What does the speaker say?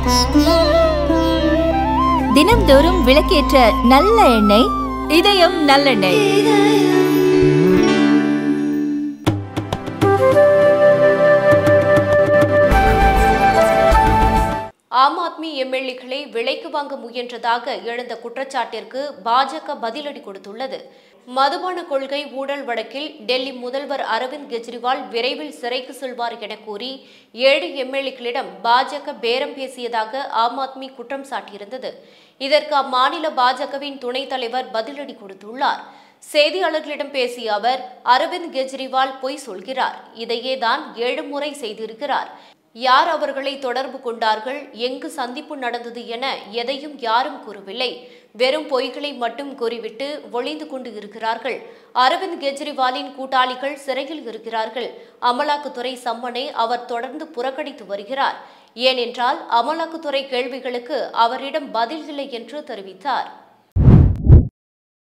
தினம்தோறும் விளக்கேற்ற நல்ல எண்ணெய் இதயம் நல்லெண்ணெய் ஆம் ஆத்மி எம்எல்ஏக்களை விலைக்கு வாங்க முயன்றதாக எழுந்த குற்றச்சாட்டிற்கு பாஜக பதிலடி கொடுத்துள்ளது மதுபான கொள்கை ஊழல் வழக்கில் டெல்லி முதல்வர் அரவிந்த் கெஜ்ரிவால் விரைவில் சிறைக்கு செல்வார் என கூறி ஏழு எம்எல்ஏக்களிடம் பாஜக பேரம் பேசியதாக ஆம் ஆத்மி குற்றம் சாட்டியிருந்தது இதற்கு அம்மாநில பாஜகவின் துணைத் தலைவர் பதிலடி கொடுத்துள்ளார் செய்தியாளர்களிடம் பேசிய அவர் அரவிந்த் கெஜ்ரிவால் பொய் சொல்கிறார் இதையே தான் ஏழு முறை செய்திருக்கிறார் யார் அவர்களை தொடர்பு கொண்டார்கள் எங்கு சந்திப்பு நடந்தது என எதையும் யாரும் கூறவில்லை வெறும் பொய்களை மட்டும் கூறிவிட்டு ஒளிந்து கொண்டு இருக்கிறார்கள் அரவிந்த் கெஜ்ரிவாலின் கூட்டாளிகள் சிறையில் இருக்கிறார்கள் அமலாக்கத்துறை சம்மனை அவர் தொடர்ந்து புறக்கணித்து வருகிறார் ஏனென்றால் அமலாக்கத்துறை கேள்விகளுக்கு அவரிடம் பதில் இல்லை என்று தெரிவித்தார்